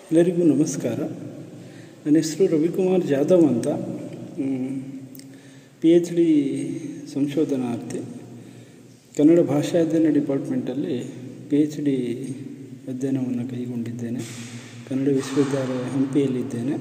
ಎಲ್ಲರಿಗೂ ನಮಸ್ಕಾರ ನನ್ನ ಹೆಸರು ರವಿಕುಮಾರ್ ಜಾಧವ್ ಅಂತ ಪಿ ಎಚ್ ಡಿ ಸಂಶೋಧನಾರ್ಥಿ ಕನ್ನಡ ಭಾಷಾ ಅಧ್ಯಯನ ಡಿಪಾರ್ಟ್ಮೆಂಟಲ್ಲಿ ಪಿ ಎಚ್ ಡಿ ಅಧ್ಯಯನವನ್ನು ಕೈಗೊಂಡಿದ್ದೇನೆ ಕನ್ನಡ ವಿಶ್ವವಿದ್ಯಾಲಯ ಹಂಪಿಯಲ್ಲಿದ್ದೇನೆ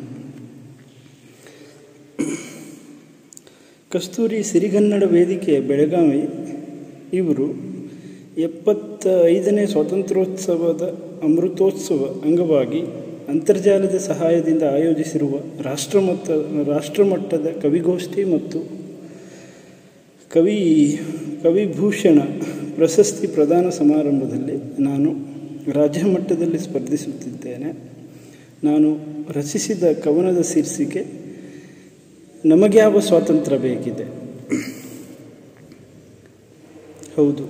ಕಸ್ತೂರಿ ಸಿರಿಗನ್ನಡ ವೇದಿಕೆ ಬೆಳಗಾವಿ ಇವರು ಎಪ್ಪತ್ತ ಐದನೇ ಸ್ವಾತಂತ್ರ್ಯೋತ್ಸವದ ಅಮೃತೋತ್ಸವ ಅಂಗವಾಗಿ ಅಂತರ್ಜಾಲದ ಸಹಾಯದಿಂದ ಆಯೋಜಿಸಿರುವ ರಾಷ್ಟ್ರಮಟ್ಟ ರಾಷ್ಟ್ರಮಟ್ಟದ ಕವಿಗೋಷ್ಠಿ ಮತ್ತು ಕವಿ ಕವಿಭೂಷಣ ಪ್ರಶಸ್ತಿ ಪ್ರದಾನ ಸಮಾರಂಭದಲ್ಲಿ ನಾನು ರಾಜ್ಯ ಮಟ್ಟದಲ್ಲಿ ಸ್ಪರ್ಧಿಸುತ್ತಿದ್ದೇನೆ ನಾನು ರಚಿಸಿದ ಕವನದ ಶೀರ್ಷಿಕೆ ನಮಗ್ಯಾವ ಸ್ವಾತಂತ್ರ್ಯ ಬೇಕಿದೆ ಹೌದು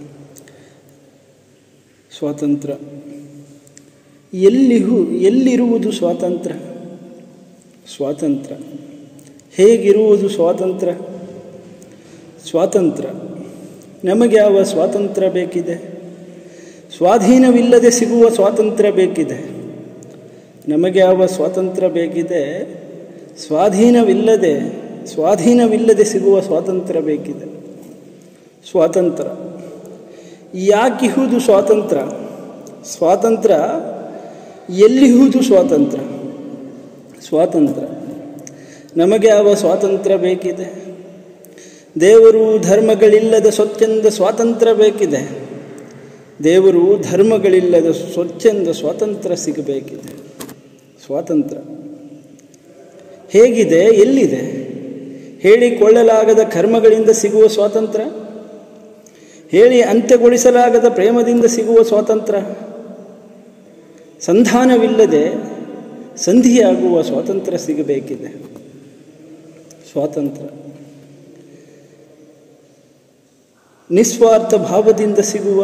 ಸ್ವಾತಂತ್ರ್ಯ ಎಲ್ಲಿಹು ಎಲ್ಲಿರುವುದು ಸ್ವಾತಂತ್ರ್ಯ ಸ್ವಾತಂತ್ರ್ಯ ಹೇಗಿರುವುದು ಸ್ವಾತಂತ್ರ್ಯ ಸ್ವಾತಂತ್ರ್ಯ ನಮಗೆ ಯಾವ ಸ್ವಾತಂತ್ರ್ಯ ಬೇಕಿದೆ ಸ್ವಾಧೀನವಿಲ್ಲದೆ ಸಿಗುವ ಸ್ವಾತಂತ್ರ್ಯ ಬೇಕಿದೆ ನಮಗೆ ಯಾವ ಸ್ವಾತಂತ್ರ್ಯ ಬೇಕಿದೆ ಸ್ವಾಧೀನವಿಲ್ಲದೆ ಸ್ವಾಧೀನವಿಲ್ಲದೆ ಸಿಗುವ ಸ್ವಾತಂತ್ರ್ಯ ಬೇಕಿದೆ ಸ್ವಾತಂತ್ರ್ಯ ಯಾಕಿಹುದು ಸ್ವಾತಂತ್ರ್ಯ ಸ್ವಾತಂತ್ರ್ಯ ಎಲ್ಲಿಹುದು ಸ್ವಾತಂತ್ರ್ಯ ಸ್ವಾತಂತ್ರ್ಯ ನಮಗೆ ಯಾವ ಸ್ವಾತಂತ್ರ್ಯ ಬೇಕಿದೆ ದೇವರು ಧರ್ಮಗಳಿಲ್ಲದ ಸ್ವಚ್ಛಂದ ಸ್ವಾತಂತ್ರ್ಯ ಬೇಕಿದೆ ದೇವರು ಧರ್ಮಗಳಿಲ್ಲದ ಸ್ವಚ್ಛಂದ ಸ್ವಾತಂತ್ರ್ಯ ಸಿಗಬೇಕಿದೆ ಸ್ವಾತಂತ್ರ್ಯ ಹೇಗಿದೆ ಎಲ್ಲಿದೆ ಹೇಳಿಕೊಳ್ಳಲಾಗದ ಕರ್ಮಗಳಿಂದ ಸಿಗುವ ಸ್ವಾತಂತ್ರ್ಯ ಹೇಳಿ ಅಂತ್ಯಗೊಳಿಸಲಾಗದ ಪ್ರೇಮದಿಂದ ಸಿಗುವ ಸ್ವಾತಂತ್ರ್ಯ ಸಂಧಾನವಿಲ್ಲದೆ ಸಂಧಿಯಾಗುವ ಸ್ವಾತಂತ್ರ್ಯ ಸಿಗಬೇಕಿದೆ ಸ್ವಾತಂತ್ರ್ಯ ನಿಸ್ವಾರ್ಥ ಭಾವದಿಂದ ಸಿಗುವ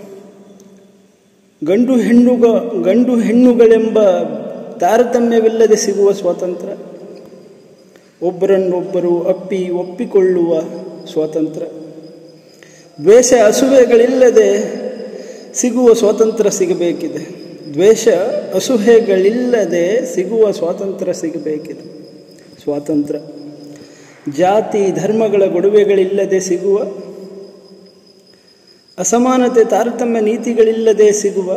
ಗಂಡು ಹೆಣ್ಣುಗ ಗಂಡು ಹೆಣ್ಣುಗಳೆಂಬ ತಾರತಮ್ಯವಿಲ್ಲದೆ ಸಿಗುವ ಸ್ವಾತಂತ್ರ್ಯ ಒಬ್ಬರನ್ನೊಬ್ಬರು ಅಪ್ಪಿ ಒಪ್ಪಿಕೊಳ್ಳುವ ಸ್ವಾತಂತ್ರ್ಯ ದ್ವೇಷ ಅಸೂಹೆಗಳಿಲ್ಲದೆ ಸಿಗುವ ಸ್ವಾತಂತ್ರ್ಯ ಸಿಗಬೇಕಿದೆ ದ್ವೇಷ ಅಸೂಹೆಗಳಿಲ್ಲದೆ ಸಿಗುವ ಸ್ವಾತಂತ್ರ್ಯ ಸಿಗಬೇಕಿದೆ ಸ್ವಾತಂತ್ರ್ಯ ಜಾತಿ ಧರ್ಮಗಳ ಗೊಡುವೆಗಳಿಲ್ಲದೆ ಸಿಗುವ ಅಸಮಾನತೆ ತಾರತಮ್ಯ ನೀತಿಗಳಿಲ್ಲದೆ ಸಿಗುವ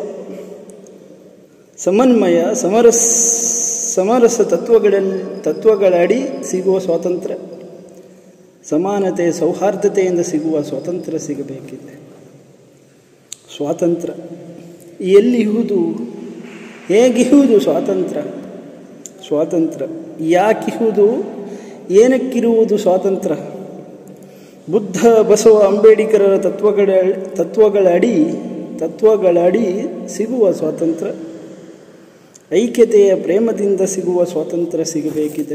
ಸಮನ್ವಯ ಸಮರಸ್ ಸಮರಸ ತತ್ವಗಳಲ್ಲಿ ತತ್ವಗಳಡಿ ಸಿಗುವ ಸ್ವಾತಂತ್ರ್ಯ ಸಮಾನತೆ ಸೌಹಾರ್ದತೆಯಿಂದ ಸಿಗುವ ಸ್ವಾತಂತ್ರ್ಯ ಸಿಗಬೇಕಿದೆ ಸ್ವಾತಂತ್ರ್ಯ ಎಲ್ಲಿಹುದು ಹೇಗಿಹುದು ಸ್ವಾತಂತ್ರ್ಯ ಸ್ವಾತಂತ್ರ್ಯ ಯಾಕಿಹುದು ಏನಕ್ಕಿರುವುದು ಸ್ವಾತಂತ್ರ್ಯ ಬುದ್ಧ ಬಸವ ಅಂಬೇಡ್ಕರರ ತತ್ವಗಳ ತತ್ವಗಳಡಿ ತತ್ವಗಳಡಿ ಸಿಗುವ ಸ್ವಾತಂತ್ರ್ಯ ಐಕ್ಯತೆಯ ಪ್ರೇಮದಿಂದ ಸಿಗುವ ಸ್ವಾತಂತ್ರ್ಯ ಸಿಗಬೇಕಿದೆ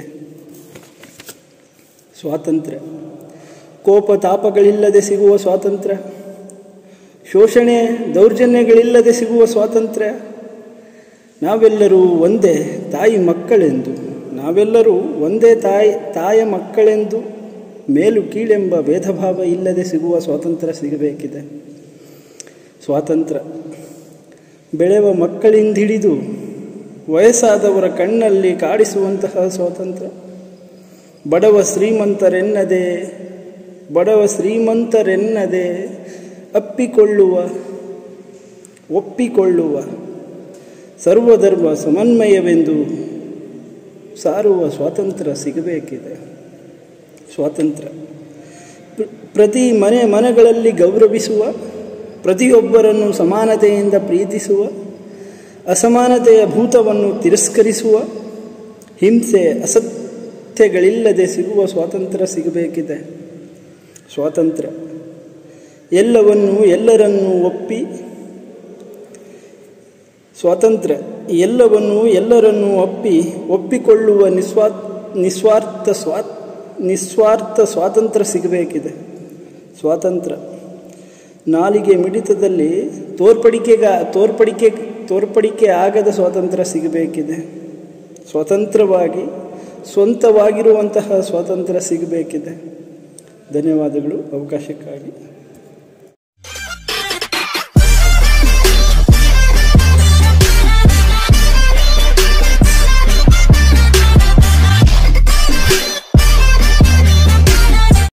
ಸ್ವಾತಂತ್ರ್ಯ ಕೋಪ ತಾಪಗಳಿಲ್ಲದೆ ಸಿಗುವ ಸ್ವಾತಂತ್ರ್ಯ ಶೋಷಣೆ ದೌರ್ಜನ್ಯಗಳಿಲ್ಲದೆ ಸಿಗುವ ಸ್ವಾತಂತ್ರ್ಯ ನಾವೆಲ್ಲರೂ ಒಂದೇ ತಾಯಿ ಮಕ್ಕಳೆಂದು ನಾವೆಲ್ಲರೂ ಒಂದೇ ತಾಯಿ ತಾಯ ಮಕ್ಕಳೆಂದು ಮೇಲು ಕೀಳೆಂಬ ಭೇದ ಭಾವ ಇಲ್ಲದೆ ಸಿಗುವ ಸ್ವಾತಂತ್ರ್ಯ ಸಿಗಬೇಕಿದೆ ಸ್ವಾತಂತ್ರ್ಯ ಬೆಳೆಯುವ ಮಕ್ಕಳಿಂದಿಡಿದು ವಯಸ್ಸಾದವರ ಕಣ್ಣಲ್ಲಿ ಕಾಡಿಸುವಂತಹ ಸ್ವಾತಂತ್ರ್ಯ ಬಡವ ಶ್ರೀಮಂತರೆನ್ನದೆ ಬಡವ ಶ್ರೀಮಂತರೆನ್ನದೆ ಅಪ್ಪಿಕೊಳ್ಳುವ ಒಪ್ಪಿಕೊಳ್ಳುವ ಸರ್ವಧರ್ಮ ಸಮನ್ವಯವೆಂದು ಸಾರುವ ಸ್ವಾತಂತ್ರ್ಯ ಸಿಗಬೇಕಿದೆ ಸ್ವಾತಂತ್ರ್ಯ ಪ್ರತಿ ಮನೆ ಮನೆಗಳಲ್ಲಿ ಗೌರವಿಸುವ ಪ್ರತಿಯೊಬ್ಬರನ್ನು ಸಮಾನತೆಯಿಂದ ಪ್ರೀತಿಸುವ ಅಸಮಾನತೆಯ ಭೂತವನ್ನು ತಿರಸ್ಕರಿಸುವ ಹಿಂಸೆ ಅಸತ್ಯಗಳಿಲ್ಲದೆ ಸಿಗುವ ಸ್ವಾತಂತ್ರ್ಯ ಸಿಗಬೇಕಿದೆ ಸ್ವಾತಂತ್ರ್ಯ ಎಲ್ಲವನ್ನು ಎಲ್ಲರನ್ನೂ ಒಪ್ಪಿ ಸ್ವಾತಂತ್ರ್ಯ ಎಲ್ಲವನ್ನು ಎಲ್ಲರನ್ನೂ ಒಪ್ಪಿ ಒಪ್ಪಿಕೊಳ್ಳುವ ನಿಸ್ವಾ ನಿಸ್ವಾರ್ಥ ಸ್ವಾ ನಿಸ್ವಾರ್ಥ ಸ್ವಾತಂತ್ರ್ಯ ಸಿಗಬೇಕಿದೆ ಸ್ವಾತಂತ್ರ್ಯ ನಾಲಿಗೆ ಮಿಡಿತದಲ್ಲಿ ತೋರ್ಪಡಿಕೆಗ ತೋರ್ಪಡಿಕೆ ತೋರ್ಪಡಿಕೆ ಆಗದ ಸ್ವಾತಂತ್ರ್ಯ ಸಿಗಬೇಕಿದೆ ಸ್ವತಂತ್ರವಾಗಿ ಸ್ವಂತವಾಗಿರುವಂತಹ ಸ್ವಾತಂತ್ರ್ಯ ಸಿಗಬೇಕಿದೆ ಧನ್ಯವಾದಗಳು ಅವಕಾಶಕ್ಕಾಗಿ